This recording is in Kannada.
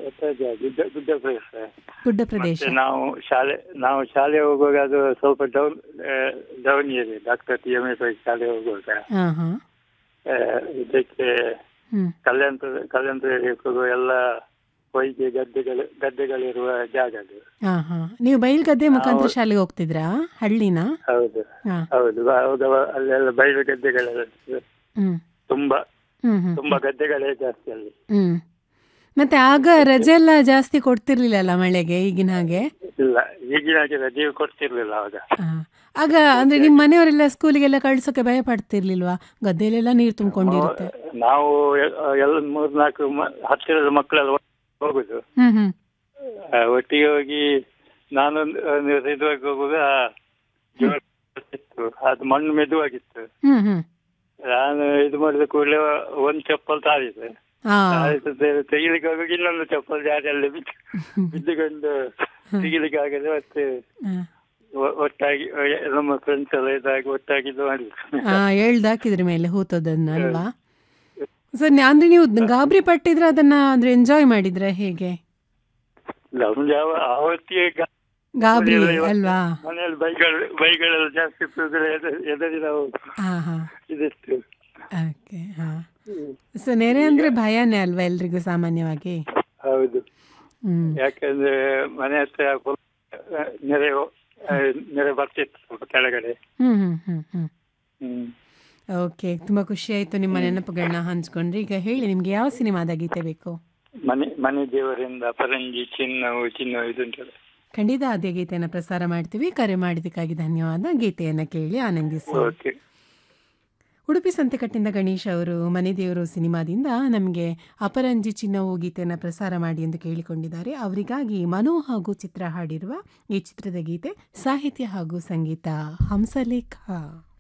ಅದೇ ಗುಡ್ಡ ಗುಡ್ಡ ಪ್ರದೇಶ ಗುಡ್ಡ ಪ್ರದೇಶ ಮತ್ತೆ ನಾವು ಶಾಲೆ ನಾವು ಶಾಲೆ ಹೋಗುವಾಗ ಅದು ಸ್ವಲ್ಪ down down area doctor T M S ಶಾಲೆ ಹೋಗುವಾಗ ಹಾ ಹಾ ಆ, ಇದಕ್ಕೆ ಹ್ಮ್ ಕಲ್ಯಾಣ ಕಲ್ಯಾಣ ಏರಿಯಾಕ್ಕೆ ಹೋಗುವ ಎಲ್ಲ ಹೊಯ್ಗೆ ಗದ್ದೆಗಳು ಗದ್ದೆಗಳಿರುವ ಜಾಗ ಅದು ಹಾ ಹಾ ನೀವು ಬೈಲ್ಗದ್ದೆ ಮುಖಾಂತರ ನಾವು- ಶಾಲೆಗೆ ಹೋಗ್ತಿದ್ರಾ ಹಳ್ಳಿನ ಹೌದು ಹಾ ಹೌದು ಅವಾಗ ಅಲ್ಲೆಲ್ಲ ಬಯಲು ಗದ್ದೆಗಳೆಲ್ಲ ಹ್ಮ್ ತುಂಬಾ ಹ್ಮ್ ಹ್ಮ್ ತುಂಬಾ ಗದ್ದೆಗಳೇ ಜಾಸ್ತಿ ಅಲ್ಲಿ ಹ್ಮ್ ಮತ್ತೆ ಆಗ ರಜೆ ಎಲ್ಲ ಜಾಸ್ತಿ ಕೊಡ್ತಿರ್ಲಿಲ್ಲಲ್ಲ ಮಳೆಗೆ ಈಗಿನ ಹಾಗೆ ಇಲ್ಲ ಈಗಿನ ಹಾಗೆ ರಜೆ ಕೊಡ್ತಿರ್ಲಿಲ್ಲ ಅವಾಗ ಆ, ಆಗ ಅಂದ್ರೆ ನಿಮ್ಮ ಮನೆಯವರೆಲ್ಲ ಸ್ಕೂಲಿಗೆಲ್ಲ ಕಳ್ಸೋಕೆ ಭಯ ಪಡ್ತಿರ್ಲಿಲ್ವಾ ಗದ್ದೆಲೆಲ್ಲ ನೀರು ತುಂಬಿಕೊಂಡಿರುತ್ತೆ ನಾವು ಎ- ಎಲ್ಲ ಮೂರ್ನಾಲ್ಕು ಮ- ಹತ್ತಿರದ ಮಕ್ಕಳೆಲ್ಲ ಒಟ್ಟಿಗೆ ಹೋಗುದು ಹ್ಮ್ ಹ್ಮ್ ಆ, ಒಟ್ಟಿಗೆ ಹೋಗಿ ನಾನು ಇದುವಾಗಿ ಹೋಗುವಾಗ ಜೋರ್ ಇತ್ತು ಅದು ಮಣ್ಣು ಮೆದುವಾಗಿತ್ತು ಹ್ಮ್ ಹ್ಮ್ ನಾನು ಇದು ಮಾಡಿದ ಕೂಡಲೇ ಒಂದ್ ಚಪ್ಪಲ್ ತಾರಿದೆ ಆ ತಾರಿಸಿದ್ರೆ ತೆಗಿಲಿಕ್ಕೆ ಹೋಗುವಾಗ ಇನ್ನೊಂದು ಚಪ್ಪಲ್ ಜಾರಿಯಲ್ಲಿ ಬಿದ್ದು ಬಿದ್ದುಕೊಂಡು ತೆಗಿಲಿಕ್ಕೆ ಆಗದೆ ಮತ್ತೆ ಆ, ಒ- ಒಟ್ಟಾಗಿ ಅಹ್, ನಮ್ಮ ಫ್ರೆಂಡ್ಸ್ ಎಲ್ಲ ಇದಾಗಿ ಒಟ್ಟಾಗಿ ಇದು ಮಾಡಿದ್ರು ಆ ಎಳ್ದಾಕಿದ್ರ ಮೇಲೆ ಹೂತೋದನ್ನ ಅಲ್ವಾ ಸೊ ಅಂದ್ರೆ ನೀವು ಗಾಬರಿ ಪಟ್ಟಿದ್ರೆ ಅದನ್ನ ಅಂದ್ರೆ ಎಂಜಾಯ್ ಮಾಡಿದ್ರೆ ಹೇಗೆ ನಮ್ಗೆ ಯಾವ ಆವತ್ತಿಗೆ ಗಾ- ಗಾಬರಿ ಇವತ್ತು ಅಲ್ವಾ ಮನೆಯಲ್ಲಿ ಬೈಗಳು ಬೈಗಳೆಲ್ಲ ಜಾಸ್ತಿ ಇರ್ತದ್ರೆ ಎದರಿ ನಾವು ಹಾ ಹಾ ಇದಿತ್ತು ಓಕೆ ಹಾ ಸೊ ನೆರೆ ಅಂದ್ರೆ ಭಯನೇ ಅಲ್ವಾ ಎಲ್ರಿಗೂ ಸಾಮಾನ್ಯವಾಗಿ ಹೌದು ಹ್ಮ್ ಯಾಕಂದ್ರೆ ಮನೆ ಹತ್ರ full, ಅಹ್, ನೆರೆ ಅಹ್, ನೆರೆ ಬರ್ತಿತ್ತು ಸ್ವಲ್ಪ ಕೆಳಗಡೆ ಹ್ಮ್ ಹ್ಮ್ ಹ್ಮ್ ಹ್ಮ್ ಹ್ಮ್ ಓಕೆ ತುಂಬಾ ಖುಷಿ ಆಯ್ತು ನಿಮ್ಮ ನೆನಪುಗಳನ್ನ ಹಂಚ್ಕೊಂಡ್ರಿ ಈಗ ಹೇಳಿ ನಿಮ್ಗೆ ಯಾವ ಸಿನಿಮಾದ ಗೀತೆ ಬೇಕು ಮನೆ ಮನೆ ದೇವರಿಂದ ಪರಂಗಿ ಚಿನ್ನವು ಚಿನ್ನವು ಇದುಂಟಲ್ಲ ಖಂಡಿತ ಅದೇ ಗೀತೆಯನ್ನು ಪ್ರಸಾರ ಮಾಡ್ತೀವಿ ಕರೆ ಮಾಡಿದ್ದಕ್ಕಾಗಿ ಧನ್ಯವಾದ ಗೀತೆಯನ್ನ ಕೇಳಿ ಆನಂದಿಸಿ ಓಕೆ ಉಡುಪಿ ಸಂತೆಕಟ್ಟಿಂದ ಗಣೇಶ್ ಅವರು ಮನೆ ದೇವರು ಸಿನಿಮಾದಿಂದ ನಮಗೆ ಅಪರಂಜಿ ಚಿನ್ನವು ಗೀತೆಯನ್ನು ಪ್ರಸಾರ ಮಾಡಿ ಎಂದು ಕೇಳಿಕೊಂಡಿದ್ದಾರೆ ಅವರಿಗಾಗಿ ಮನೋ ಹಾಗೂ ಚಿತ್ರ ಹಾಡಿರುವ ಈ ಚಿತ್ರದ ಗೀತೆ ಸಾಹಿತ್ಯ ಹಾಗೂ ಸಂಗೀತ ಹಂಸಲೇಖ